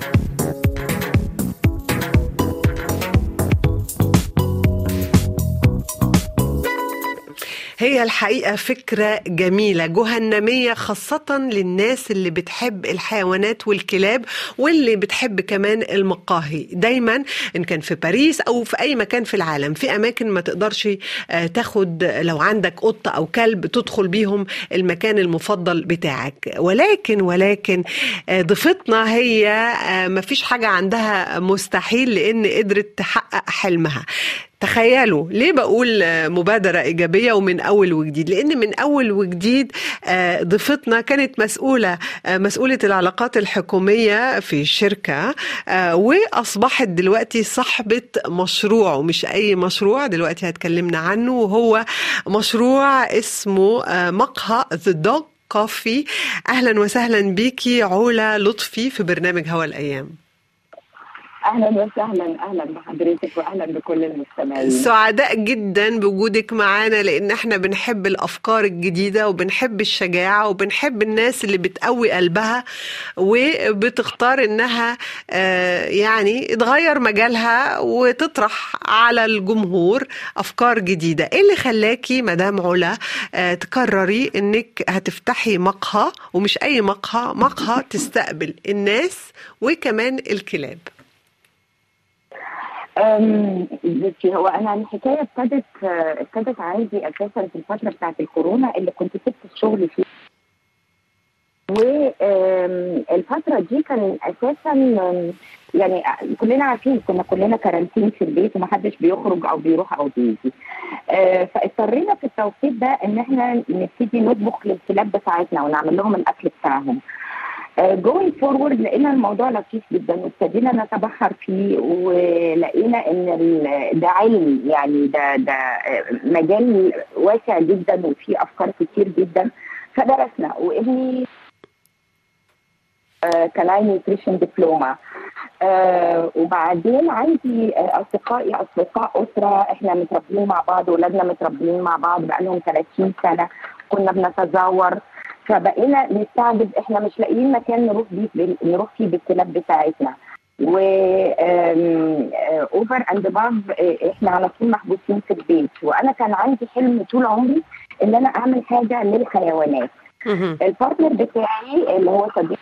هي الحقيقة فكرة جميلة جهنمية خاصة للناس اللي بتحب الحيوانات والكلاب واللي بتحب كمان المقاهي دايما إن كان في باريس أو في أي مكان في العالم في أماكن ما تقدرش آه، تاخد لو عندك قطة أو كلب تدخل بيهم المكان المفضل بتاعك ولكن ولكن آه، ضيفتنا هي آه، ما فيش حاجة عندها مستحيل لأن قدرت تحقق حلمها تخيلوا ليه بقول آه، مبادرة إيجابية ومن أول وجديد لأن من أول وجديد آه، ضيفتنا كانت مسؤولة آه، مسؤولة العلاقات الحكومية في الشركة آه، وأصبحت دلوقتي صاحبة مشروع ومش أي مشروع دلوقتي هتكلمنا عنه وهو مشروع اسمه آه، مقهى The Dog Coffee أهلا وسهلا بيكي علا لطفي في برنامج هوا الأيام اهلا وسهلا اهلا بحضرتك واهلا بكل المستمعين سعداء جدا بوجودك معانا لان احنا بنحب الافكار الجديده وبنحب الشجاعه وبنحب الناس اللي بتقوي قلبها وبتختار انها آه، يعني تغير مجالها وتطرح على الجمهور افكار جديده ايه اللي خلاكي مدام علا آه، تقرري انك هتفتحي مقهى ومش اي مقهى مقهى تستقبل الناس وكمان الكلاب أم، بصي هو انا الحكايه ابتدت آه، ابتدت عندي اساسا في الفتره بتاعت الكورونا اللي كنت سبت الشغل فيه والفترة دي كان أساسا آم، يعني كلنا عارفين كنا كلنا كارانتين في البيت ومحدش بيخرج أو بيروح أو بيجي آه، فاضطرينا في التوقيت ده إن إحنا نبتدي نطبخ للكلاب بتاعتنا ونعمل لهم الأكل بتاعهم جوينج فورورد لقينا الموضوع لطيف جدا وابتدينا نتبحر فيه ولقينا ان ال- ده علم يعني ده ده آه، مجال واسع جدا وفيه افكار كتير جدا فدرسنا وابني آه، كان نيوتريشن دبلومه آه وبعدين عندي آه اصدقائي اصدقاء اسره احنا متربيين مع بعض واولادنا متربيين مع بعض بقالهم 30 سنه كنا بنتزاور فبقينا نستعجب احنا مش لاقيين مكان نروح بيه بال- نروح فيه بالكلاب بتاعتنا و اوفر اند باف احنا على طول محبوسين في البيت وانا كان عندي حلم طول عمري ان انا اعمل حاجه للحيوانات مهم. البارتنر بتاعي اللي هو صديق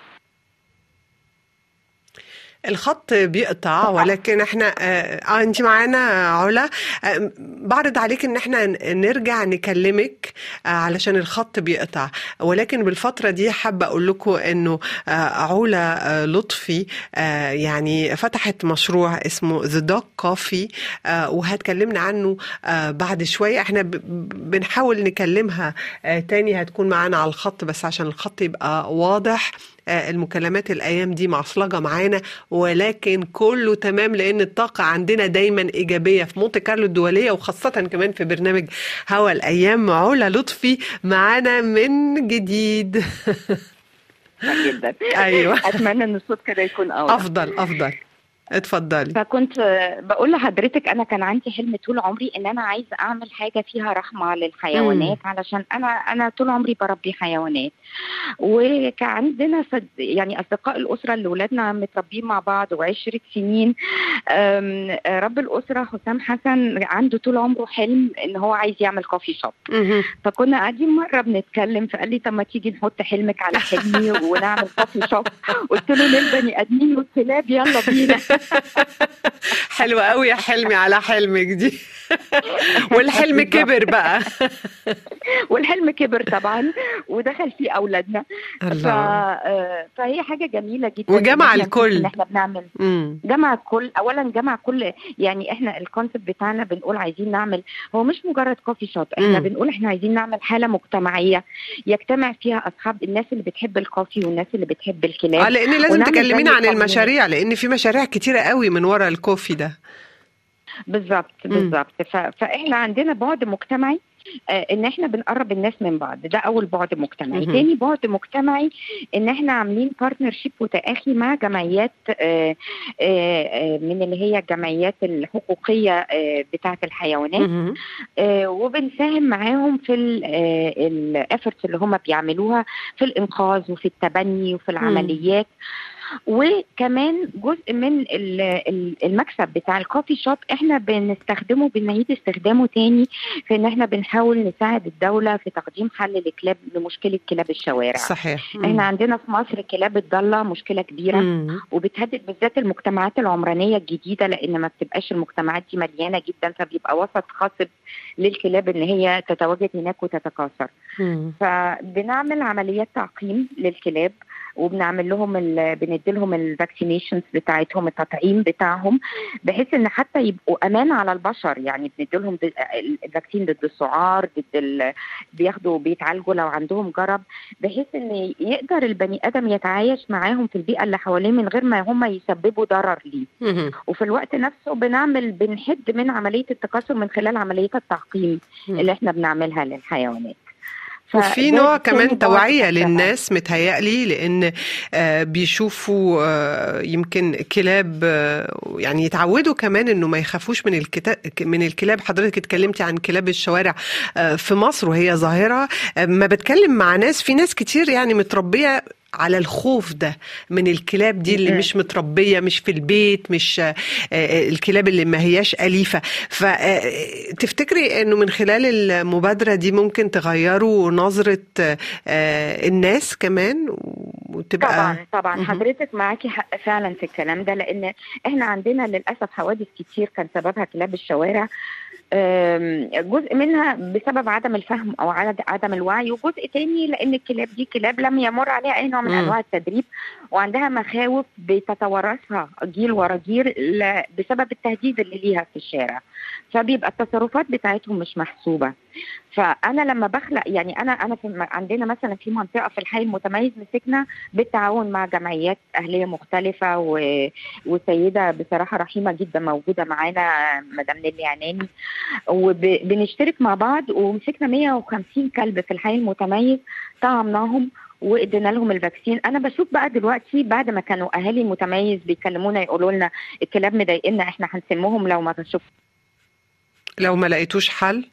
الخط بيقطع ولكن احنا اه آه، انت معانا علا آه، بعرض عليك ان احنا ن- نرجع نكلمك آه، علشان الخط بيقطع ولكن بالفترة دي حابة اقول لكم انه آه، علا آه، لطفي آه، يعني فتحت مشروع اسمه The Dog Coffee آه، وهتكلمنا عنه آه، بعد شوية احنا ب- ب- بنحاول نكلمها آه، تاني هتكون معانا على الخط بس عشان الخط يبقى واضح آه، المكالمات الايام دي معصلجه معانا ولكن كله تمام لان الطاقه عندنا دايما ايجابيه في مونte كارلو الدوليه وخاصه كمان في برنامج هوا الايام علا لطفي معانا من جديد جدا ايوه اتمنى ان الصوت كده يكون اوضح افضل افضل اتفضلي فكنت بقول لحضرتك انا كان عندي حلم طول عمري ان انا عايزه اعمل حاجه فيها رحمه للحيوانات علشان انا انا طول عمري بربي حيوانات وكان عندنا صد يعني اصدقاء الاسره اللي ولادنا متربيين مع بعض وعشرة سنين أم، رب الاسره حسام حسن عنده طول عمره حلم ان هو عايز يعمل كوفي شوب مهم. فكنا قاعدين مره بنتكلم فقال لي طب ما تيجي نحط حلمك على حلمي ونعمل كوفي شوب قلت له للبني ادمين والكلاب يلا بينا حلوة قوي يا حلمي على حلمك دي والحلم كبر بقى والحلم كبر طبعا ودخل فيه اولادنا ف... الله آه، فهي حاجه جميله جدا وجمع إن إحنا الكل. ان احنا بنعمل مم. جمع الكل اولا جمع كل يعني احنا الكونسيبت بتاعنا بنقول عايزين نعمل هو مش مجرد كوفي شوب احنا مم. بنقول احنا عايزين نعمل حاله مجتمعيه يجتمع فيها اصحاب الناس اللي بتحب الكوفي والناس اللي بتحب الكلاب اه لان لازم ونعمل تكلمينا زي عن community. المشاريع لان في مشاريع كتيرة قوي من ورا الكوفي ده بالظبط مم. بالظبط ف... فاحنا عندنا بعد مجتمعي آه، ان احنا بنقرب الناس من بعض ده اول بعد مجتمعي مهم. تاني بعد مجتمعي ان احنا عاملين بارتنرشيب وتآخي مع جمعيات آه، آه، آه، من اللي هي الجمعيات الحقوقيه آه، بتاعه الحيوانات مهم. آه، وبنساهم معاهم في الافورتس اللي هم بيعملوها في الانقاذ وفي التبني وفي العمليات وكمان جزء من ال- ال- المكسب بتاع الكوفي شوب احنا بنستخدمه بنعيد استخدامه تاني في ان احنا بنحاول نساعد الدوله في تقديم حل لكلاب لمشكله كلاب الشوارع صحيح احنا عندنا في مصر كلاب الضاله مشكله كبيره مم. وبتهدد بالذات المجتمعات العمرانيه الجديده لان ما بتبقاش المجتمعات دي مليانه جدا فبيبقى وسط خصب للكلاب ان هي تتواجد هناك وتتكاثر مم. فبنعمل عمليات تعقيم للكلاب وبنعمل لهم ال... بندي لهم الفاكسينيشنز بتاعتهم التطعيم بتاعهم بحيث ان حتى يبقوا امان على البشر يعني بندي لهم ضد- الفاكسين ضد السعار ضد ال... بياخدوا بيتعالجوا لو عندهم جرب بحيث ان يقدر البني ادم يتعايش معاهم في البيئه اللي حواليه من غير ما هم يسببوا ضرر ليه مم. وفي الوقت نفسه بنعمل بنحد من عمليه التكاثر من خلال عمليات التعقيم مم. اللي احنا بنعملها للحيوانات وفي فده نوع تاني كمان بعد توعية بتاعها. للناس متهيألي لأن آه، بيشوفوا آه، يمكن كلاب آه، يعني يتعودوا كمان إنه ما يخافوش من الكتا... من الكلاب حضرتك اتكلمتي عن كلاب الشوارع آه، في مصر وهي ظاهرة آه، ما بتكلم مع ناس في ناس كتير يعني متربية على الخوف ده من الكلاب دي اللي مم. مش متربية مش في البيت مش آه، آه، الكلاب اللي ما هياش أليفة فتفتكري انه من خلال المبادرة دي ممكن تغيروا نظرة آه، الناس كمان وتبقى طبعا طبعا مهم. حضرتك معاكي حق فعلا في الكلام ده لان احنا عندنا للاسف حوادث كتير كان سببها كلاب الشوارع أم، جزء منها بسبب عدم الفهم او عد- عدم الوعي وجزء تاني لان الكلاب دي كلاب لم يمر عليها اي نوع من مم. انواع التدريب وعندها مخاوف بتتوارثها جيل ورا جيل ل- بسبب التهديد اللي ليها في الشارع فبيبقى التصرفات بتاعتهم مش محسوبه فانا لما بخلق يعني انا انا في م- عندنا مثلا في منطقه في الحي المتميز مسكنا بالتعاون مع جمعيات اهليه مختلفه و... وسيده بصراحه رحيمه جدا موجوده معانا مدام نيلي عناني وبنشترك مع بعض ومسكنا 150 كلب في الحي المتميز طعمناهم وادينا لهم الفاكسين انا بشوف بقى دلوقتي بعد ما كانوا اهالي المتميز بيكلمونا يقولوا لنا الكلاب مضايقنا احنا هنسمهم لو ما تشوف لو ما لقيتوش حل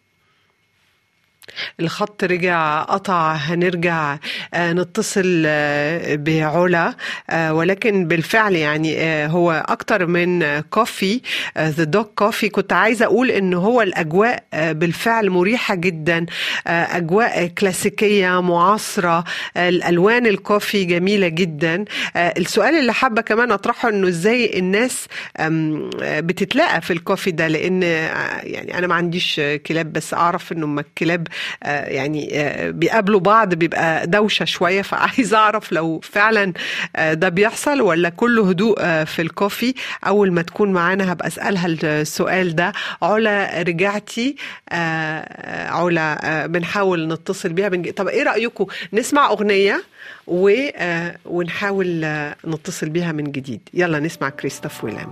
الخط رجع قطع هنرجع آه، نتصل آه، بعلا آه، ولكن بالفعل يعني آه، هو اكتر من كوفي ذا دوج كوفي كنت عايزه اقول ان هو الاجواء آه، بالفعل مريحه جدا آه، اجواء كلاسيكيه معاصره آه، الالوان الكوفي جميله جدا آه، السؤال اللي حابه كمان اطرحه انه ازاي الناس أم، آه، بتتلاقى في الكوفي ده لان آه، يعني انا ما عنديش آه، كلاب بس اعرف انه لما الكلاب آه، يعني آه، بيقابلوا بعض بيبقى دوشه شويه فعايزه اعرف لو فعلا آه، ده بيحصل ولا كله هدوء آه، في الكوفي اول ما تكون معانا هبقى اسالها السؤال ده علا رجعتي آه، آه، علا آه، بنحاول نتصل بيها بنج... طب ايه رايكم نسمع اغنيه و... آه، ونحاول آه، نتصل بيها من جديد يلا نسمع كريستوف ويلام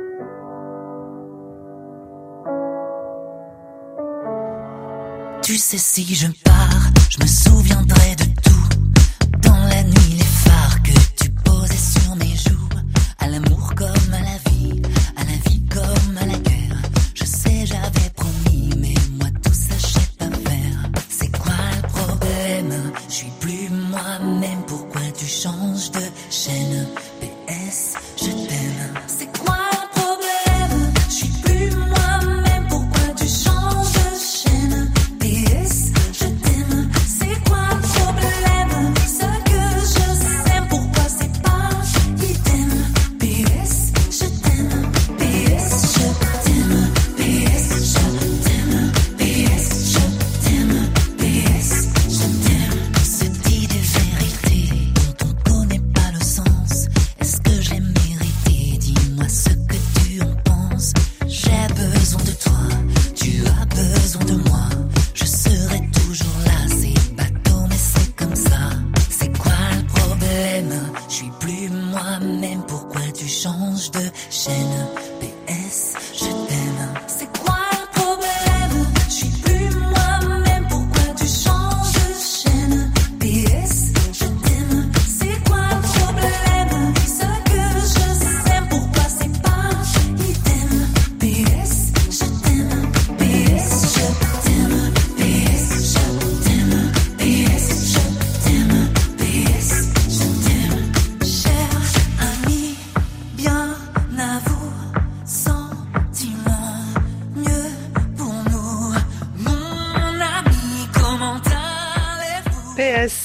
Tu sais, si je pars, je me souviendrai de tout. Dans la nuit, les phares que tu posais sur mes joues. À l'amour comme à la vie, à la vie comme à la guerre. Je sais, j'avais promis, mais moi tout ça, je sais pas faire. C'est quoi le problème Je suis plus moi-même, pourquoi tu changes de chaîne PS, je t'aime. C'est quoi le problème Je suis plus moi-même, pourquoi tu changes de chaîne PS, je t'aime. C'est quoi le problème Ce que je sais, pourquoi c'est pas idem PS, je t'aime. PS, je t'aime. PS, je t'aime. PS, je t'aime. PS, je t'aime. On se dit des vérités dont on connaît pas le sens. Est-ce que je l'ai mérité Dis-moi ce que tu en penses. J'ai besoin de toi, tu as besoin de moi. Je serai toujours là, c'est bateau, mais c'est comme ça. C'est quoi le problème Je suis plus moi-même, pourquoi tu changes de chaîne PS, je t'aime. C'est quoi le problème Je suis plus moi-même, pourquoi tu changes de chaîne PS, je t'aime. C'est quoi le problème Ce que je sais, pourquoi c'est pas idem PS, je t'aime. PS, je t'aime. PS, je t'aime. PS, je t'aime. PS, je t'aime. Cher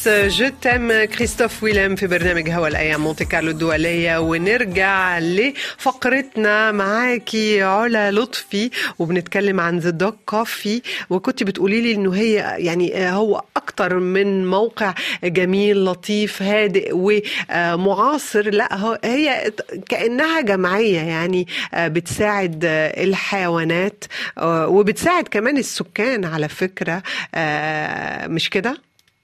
اليس جو تام كريستوف ويلام في برنامج هوا الايام مونتي كارلو الدوليه ونرجع لفقرتنا معاكي علا لطفي وبنتكلم عن ذا دوغ كوفي وكنت بتقولي لي انه هي يعني هو اكتر من موقع جميل لطيف هادئ ومعاصر لا هو هي كانها جمعيه يعني بتساعد الحيوانات وبتساعد كمان السكان على فكره مش كده؟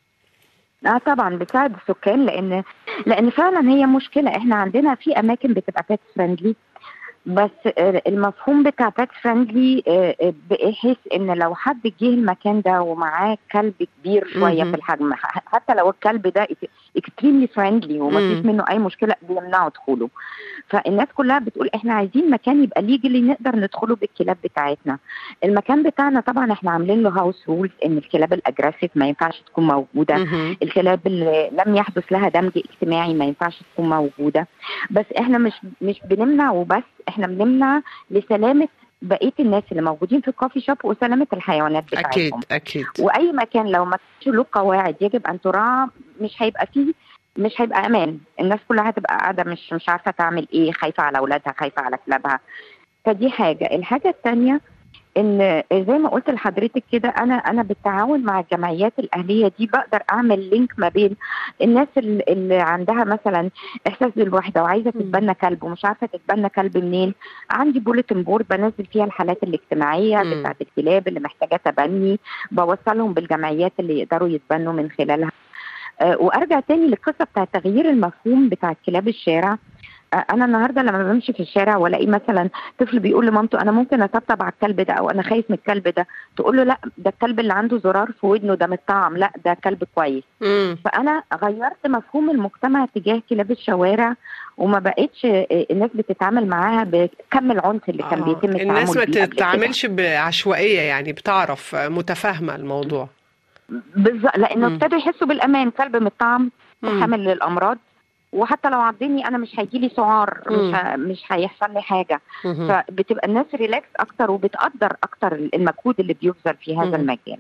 اه طبعا بتساعد السكان لان لان فعلا هي مشكله احنا عندنا في اماكن بتبقى بيت فريندلي بس المفهوم بتاع بيت فريندلي بحيث ان لو حد جه المكان ده ومعاه كلب كبير شويه في الحجم حتى لو الكلب ده اكستريملي فريندلي وما فيش منه اي مشكله بيمنعوا دخوله فالناس كلها بتقول احنا عايزين مكان يبقى ليجلي نقدر ندخله بالكلاب بتاعتنا المكان بتاعنا طبعا احنا عاملين له هاوس رولز ان الكلاب الاجريسيف ما ينفعش تكون موجوده الكلاب اللي لم يحدث لها دمج اجتماعي ما ينفعش تكون موجوده بس احنا مش مش بنمنع وبس احنا بنمنع لسلامه بقيه الناس اللي موجودين في الكوفي شوب وسلامه الحيوانات بتاعتهم اكيد اكيد واي مكان لو ما كانش له قواعد يجب ان تراعى مش هيبقى فيه مش هيبقى امان الناس كلها هتبقى قاعده مش مش عارفه تعمل ايه خايفه على اولادها خايفه على كلابها فدي حاجه الحاجه الثانيه ان زي ما قلت لحضرتك كده انا انا بالتعاون مع الجمعيات الاهليه دي بقدر اعمل لينك ما بين الناس اللي عندها مثلا احساس بالوحده وعايزه تتبنى كلب ومش عارفه تتبنى كلب منين عندي بوليتن بورد بنزل فيها الحالات الاجتماعيه بتاعت الكلاب اللي محتاجه تبني بوصلهم بالجمعيات اللي يقدروا يتبنوا من خلالها أه وارجع تاني للقصه بتاع تغيير المفهوم بتاع كلاب الشارع انا النهارده لما بمشي في الشارع والاقي مثلا طفل بيقول لمامته انا ممكن اطبطب على الكلب ده او انا خايف من الكلب ده تقول له لا ده الكلب اللي عنده زرار في ودنه ده متطعم لا ده كلب كويس مم. فانا غيرت مفهوم المجتمع تجاه كلاب الشوارع وما بقتش الناس بتتعامل معاها بكم العنف اللي كان آه. بيتم التعامل الناس ما بيه قبل كده. تتعاملش بعشوائيه يعني بتعرف متفاهمه الموضوع بالظبط لانه مم. ابتدوا يحسوا بالامان كلب متطعم مم. حامل للامراض وحتى لو عضني انا مش هيجي لي سعار مم. مش ه... مش هيحصل لي حاجه مهم. فبتبقى الناس ريلاكس اكتر وبتقدر اكتر المجهود اللي بيبذل في هذا مم. المجال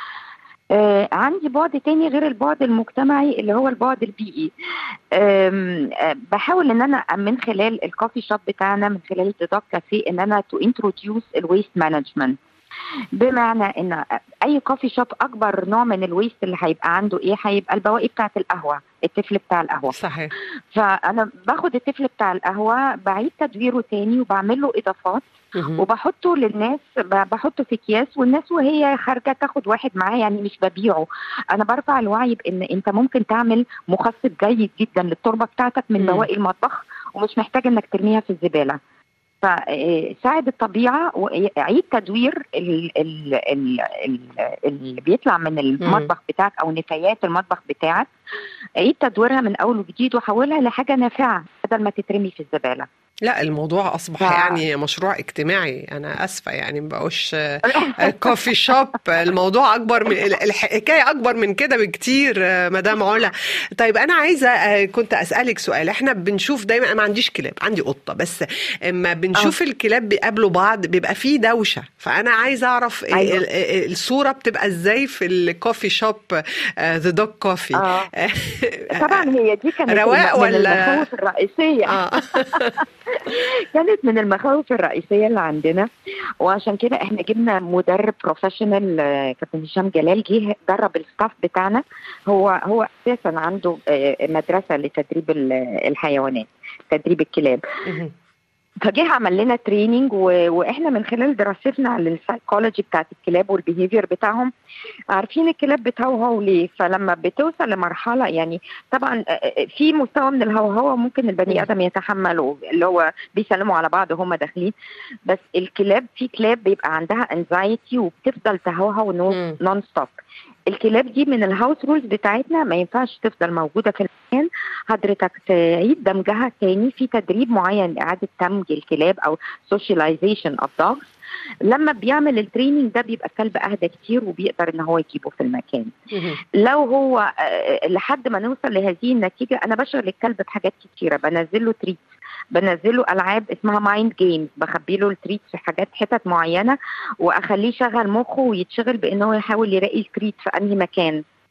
آه عندي بعد تاني غير البعد المجتمعي اللي هو البعد البيئي آم، آه بحاول ان انا من خلال الكوفي شوب بتاعنا من خلال الدوك كافيه ان انا تو انتروديوس الويست مانجمنت بمعنى ان اي كوفي شوب اكبر نوع من الويست اللي هيبقى عنده ايه هيبقى البواقي بتاعه القهوه التفل بتاع القهوه صحيح فانا باخد التفل بتاع القهوه بعيد تدويره تاني وبعمل له اضافات مهم. وبحطه للناس ب- بحطه في اكياس والناس وهي خارجه تاخد واحد معاه يعني مش ببيعه انا برفع الوعي بان انت ممكن تعمل مخصب جيد جدا للتربه بتاعتك من مم. بواقي المطبخ ومش محتاج انك ترميها في الزباله فساعد الطبيعه وعيد تدوير ال- ال- ال- ال- اللي بيطلع من المطبخ بتاعك او نفايات المطبخ بتاعك عيد تدويرها من اول وجديد وحولها لحاجه نافعه بدل ما تترمي في الزباله لا الموضوع اصبح ف- يعني مشروع اجتماعي انا اسفه يعني ما بقوش كوفي شوب الموضوع اكبر من الحكايه اكبر من كده بكتير آه، مدام علا طيب انا عايزه آه، كنت اسالك سؤال احنا بنشوف دايما انا ما عنديش كلاب عندي قطه بس اما بنشوف الكلاب بيقابلوا بعض بيبقى فيه دوشه فانا عايزه اعرف أيوة. ال- ال- الصوره بتبقى ازاي في الكوفي شوب ذا دوج كوفي آه. طبعا هي دي كانت رواق الم- من ولا- المخاوف الرئيسيه اه كانت من المخاوف الرئيسيه اللي عندنا وعشان كده احنا جبنا مدرب بروفيشنال آه، كابتن هشام جلال جه درب الستاف بتاعنا هو هو اساسا عنده آه، مدرسه لتدريب ال- الحيوانات تدريب الكلاب مهم. فجه عمل لنا تريننج و... واحنا من خلال دراستنا للسايكولوجي بتاعت الكلاب والبيهيفير بتاعهم عارفين الكلاب بتهوهو ليه فلما بتوصل لمرحله يعني طبعا آه، آه، في مستوى من الهوهوه ممكن مم. البني ادم يتحمله اللي هو بيسلموا على بعض وهم داخلين بس الكلاب في كلاب بيبقى عندها انزايتي وبتفضل تهوهو مم. نون ستوب الكلاب دي من الهاوس رولز بتاعتنا ما ينفعش تفضل موجوده في المكان حضرتك تعيد دمجها تاني في تدريب معين لاعاده دمج الكلاب او سوشياليزيشن اوف دوجز لما بيعمل التريننج ده بيبقى الكلب اهدى كتير وبيقدر ان هو يجيبه في المكان مهم. لو هو آه، لحد ما نوصل لهذه النتيجه انا بشغل الكلب بحاجات كتيره بنزل له تريت بنزل له العاب اسمها مايند جيمز بخبي له التريت في حاجات حتت معينه واخليه يشغل مخه ويتشغل بان هو يحاول يلاقي التريت في انهي مكان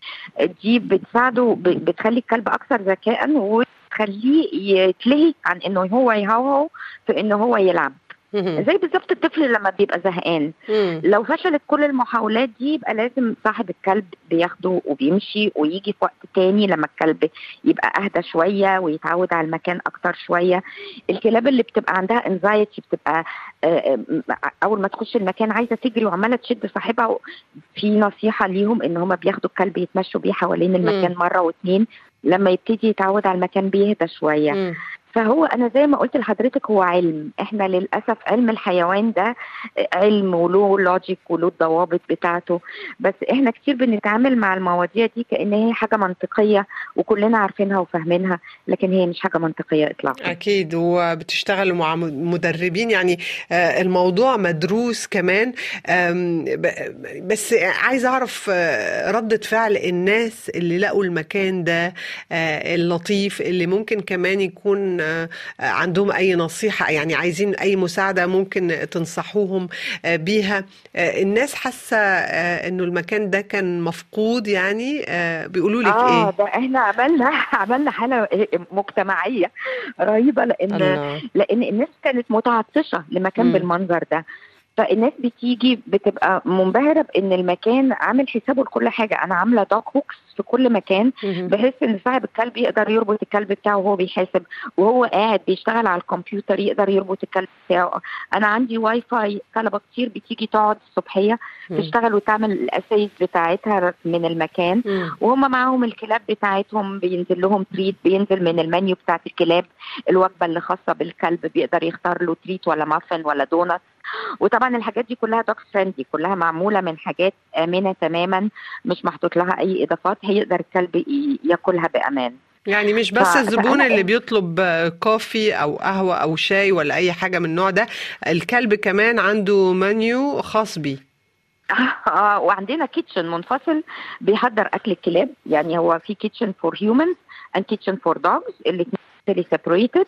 دي بتساعده ب- بتخلي الكلب اكثر ذكاء وتخليه يتلهي عن انه هو يهوهو في انه هو يلعب مهم. زي بالظبط الطفل لما بيبقى زهقان مم. لو فشلت كل المحاولات دي يبقى لازم صاحب الكلب بياخده وبيمشي ويجي في وقت تاني لما الكلب يبقى اهدى شويه ويتعود على المكان اكتر شويه الكلاب اللي بتبقى عندها انزايتي بتبقى آه، آه، اول ما تخش المكان عايزه تجري وعماله تشد صاحبها في نصيحه ليهم ان هم بياخدوا الكلب يتمشوا بيه حوالين المكان مره واتنين لما يبتدي يتعود على المكان بيهدى شويه مم. فهو انا زي ما قلت لحضرتك هو علم احنا للاسف علم الحيوان ده علم وله لوجيك وله الضوابط بتاعته بس احنا كتير بنتعامل مع المواضيع دي كان هي حاجه منطقيه وكلنا عارفينها وفاهمينها لكن هي مش حاجه منطقيه اطلاقا أكيد وبتشتغلوا مع مدربين يعني آه، الموضوع مدروس كمان آم، ب- بس عايزة أعرف آه، ردة فعل الناس اللي لقوا المكان ده آه، اللطيف اللي ممكن كمان يكون آه، عندهم أي نصيحة يعني عايزين أي مساعدة ممكن تنصحوهم آه، بيها آه، الناس حاسة آه، إنه المكان ده كان مفقود يعني آه، بيقولوا لك اه إيه؟ ده احنا عملنا عملنا حاله مجتمعيه رهيبه لان الله لان الناس كانت متعطشه لمكان مم. بالمنظر ده فالناس بتيجي بتبقى منبهره بان المكان عامل حسابه لكل حاجه انا عامله دوك هوكس في كل مكان مهم. بحيث ان صاحب الكلب يقدر يربط الكلب بتاعه وهو بيحاسب وهو قاعد بيشتغل على الكمبيوتر يقدر يربط الكلب بتاعه انا عندي واي فاي طلبه كتير بتيجي تقعد الصبحيه مم. تشتغل وتعمل الاسايز بتاعتها من المكان مم. وهم معاهم الكلاب بتاعتهم بينزل لهم تريت بينزل من المنيو بتاعت الكلاب الوجبه اللي خاصه بالكلب بيقدر يختار له تريت ولا مافن ولا دونت وطبعا الحاجات دي كلها دوك فريندلي كلها معموله من حاجات امنه تماما مش محطوط لها اي اضافات هيقدر الكلب ي- ياكلها بامان يعني مش بس ف- الزبون فأنا- اللي بيطلب آه، كوفي او قهوة او شاي ولا اي حاجة من النوع ده الكلب كمان عنده منيو خاص بيه اه وعندنا كيتشن منفصل بيحضر اكل الكلاب يعني هو في كيتشن فور هيومنز اند كيتشن فور دوجز الاثنين سيبريتد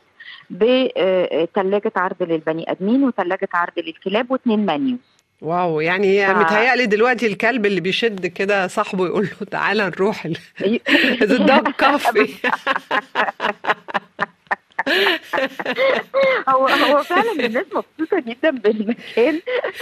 بثلاجه عرض للبني ادمين وثلاجه عرض للكلاب واثنين منيو واو يعني ف- متهيألي دلوقتي الكلب اللي بيشد كده صاحبه يقول له تعالى نروح ال- the dog coffee هو هو فعلا الناس مبسوطه جدا بالمكان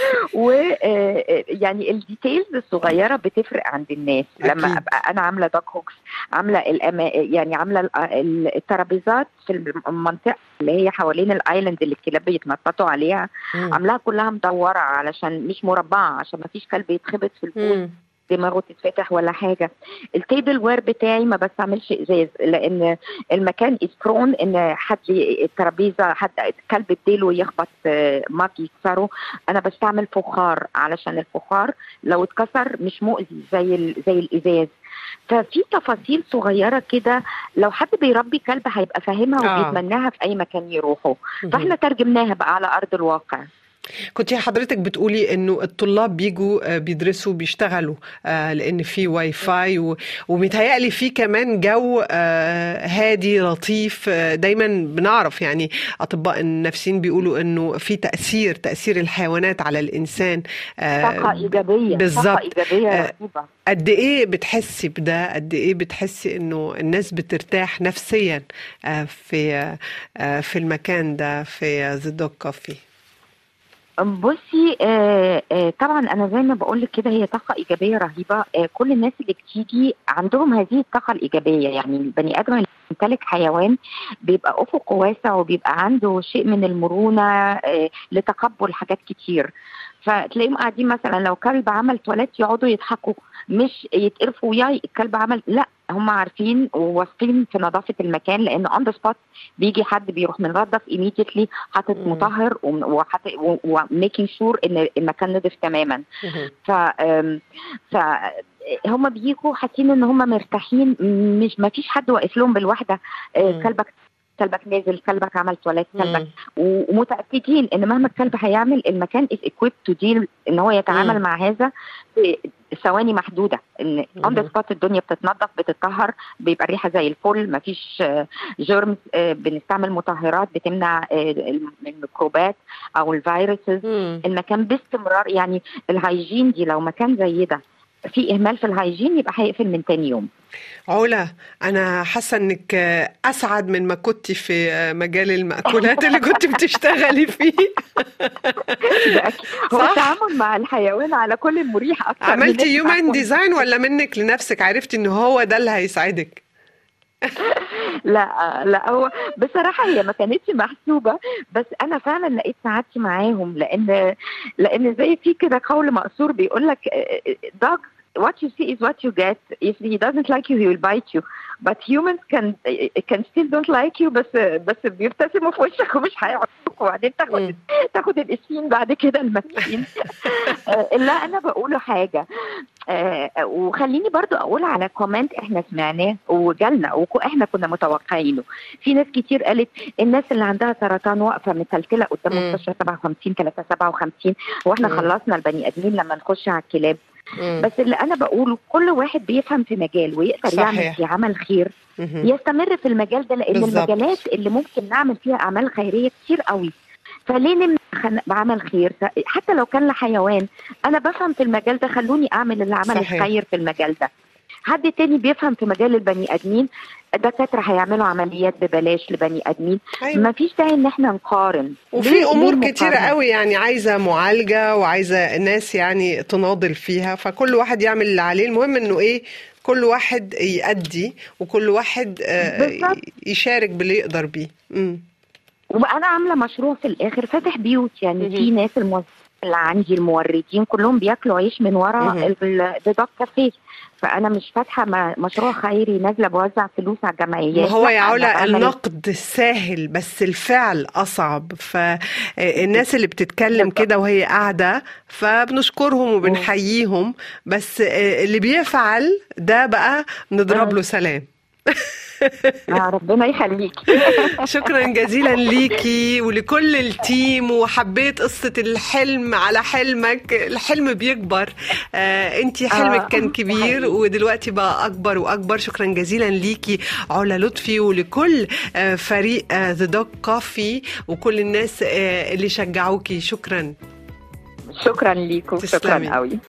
ويعني الديتيلز الصغيره بتفرق عند الناس لما أكيد. ابقى انا عامله دوك هوكس عامله الأما يعني عامله ال- ال- الترابيزات في المنطقه اللي هي حوالين الايلاند اللي الكلاب بيتنططوا عليها مم. عاملاها كلها مدوره علشان مش مربعه عشان ما فيش كلب يتخبط في البول مم. دماغه تتفتح ولا حاجه التيبل وير بتاعي ما بستعملش ازاز لان المكان از برون ان حد ي- الترابيزه حد كلب بديله يخبط آه، مج يكسره انا بستعمل فخار علشان الفخار لو اتكسر مش مؤذي زي ال- زي الازاز ففي تفاصيل صغيره كده لو حد بيربي كلب هيبقى فاهمها آه. وبيتمناها في اي مكان يروحه فاحنا ترجمناها بقى على ارض الواقع كنت حضرتك بتقولي انه الطلاب بيجوا آه، بيدرسوا بيشتغلوا آه، لان في واي فاي و- ومتهيألي في كمان جو آه، هادي لطيف آه، دايما بنعرف يعني اطباء النفسيين بيقولوا انه في تأثير تأثير الحيوانات على الانسان آه، طاقه ايجابيه بالظبط. طاقه ايجابيه آه، رهيبه قد ايه بتحسي بده قد ايه بتحسي انه الناس بترتاح نفسيا آه، في آه، في المكان ده في ذا دوج كوفي بصي آه آه طبعا انا زي ما بقول لك كده هي طاقه ايجابيه رهيبه آه كل الناس اللي بتيجي عندهم هذه الطاقه الايجابيه يعني البني ادم اللي يمتلك حيوان بيبقى افقه واسع وبيبقى عنده شيء من المرونه آه لتقبل حاجات كتير فتلاقيهم قاعدين مثلا لو كلب عمل تواليت يقعدوا يضحكوا مش يتقرفوا وياي الكلب عمل لا هم عارفين وواثقين في نظافه المكان لان اون ذا سبوت بيجي حد بيروح منظف ايميديتلي حاطط مم. مطهر وحاطط وميكينج شور ان المكان نضف تماما ف آم، ف هم بيجوا حاسين ان هم مرتاحين مش ما فيش حد واقف لهم بالوحده آه، مم. كلبك كلبك نازل كلبك عمل تواليت كلبك مم. ومتاكدين ان مهما الكلب هيعمل المكان از equipped تو ديل ان هو يتعامل مم. مع هذا في ثواني محدوده ان اون ذا مم. سبوت الدنيا بتتنظف بتتطهر بيبقى الريحه زي الفل مفيش آه، جيرمز آه، بنستعمل مطهرات بتمنع آه، الميكروبات او الفيروسز مم. المكان باستمرار يعني الهايجين دي لو مكان زي ده في اهمال في الهايجين يبقى هيقفل من تاني يوم علا انا حاسه انك اسعد من ما كنت في مجال المأكولات اللي كنت بتشتغلي فيه ده أكيد. هو صح؟ التعامل مع الحيوان على كل مريح اكتر من عملتي إنك يومان تعامل- ديزاين ولا منك لنفسك عرفتي ان هو ده اللي هيساعدك لا لا هو بصراحه هي ما كانتش محسوبه بس انا فعلا لقيت سعادتي معاهم لان لان زي في كده قول مقصور بيقول لك dog what you see is what you get if he doesn't like you he will bite you but humans can can still don't like you بس بس بيبتسموا في وشك ومش هيعضوك وبعدين مم. تاخد تاخد الاسفين بعد كده المسكين آه، لا انا بقوله حاجه آه، وخليني برضو اقول على كومنت احنا سمعناه وجالنا واحنا كنا متوقعينه في ناس كتير قالت الناس اللي عندها سرطان واقفه متلتله قدام مم. مستشفى 57 3 57 واحنا مم. خلصنا البني ادمين لما نخش على الكلاب مم. بس اللي انا بقوله كل واحد بيفهم في مجال ويقدر صحيح. يعمل في عمل خير مهم. يستمر في المجال ده لان بالظبط. المجالات اللي ممكن نعمل فيها اعمال خيريه كتير قوي فليه نمنع خن- بعمل خير ف- حتى لو كان لحيوان انا بفهم في المجال ده خلوني اعمل اللي عمل صحيح. الخير في المجال ده حد تاني بيفهم في مجال البني ادمين دكاتره هيعملوا عمليات ببلاش لبني ادمين أيوة. ما فيش داعي ان احنا نقارن وفي ليه- امور ليه كتيره المقارنة؟ قوي يعني عايزه معالجه وعايزه ناس يعني تناضل فيها فكل واحد يعمل اللي عليه المهم انه ايه كل واحد يأدي وكل واحد آه، بالظبط. يشارك باللي يقدر بيه مم. وانا عامله مشروع في الاخر فاتح بيوت يعني مهم. في ناس الموظفين اللي عندي الموردين كلهم بياكلوا عيش من ورا مهم. البيضات كافيه فانا مش فاتحه م- مشروع خيري نازله بوزع فلوس على ما الجمعيات هو لا، يا أنا علا بعمل- النقد سهل بس الفعل أصعب فالناس اللي بتتكلم بالظبط. كده وهي قاعدة فبنشكرهم وبنحييهم بس آه، اللي بيفعل ده بقى نضرب له سلام آه، ربنا يخليك شكرا جزيلا ليكي ولكل التيم وحبيت قصة الحلم على حلمك الحلم بيكبر آه انتي حلمك آه، كان كبير حقيقي. ودلوقتي بقى أكبر وأكبر شكرا جزيلا ليكي علا لطفي ولكل آه فريق ذا دوج كوفي وكل الناس آه اللي شجعوكي شكرا شكرا ليكم تسلمي. شكرا قوي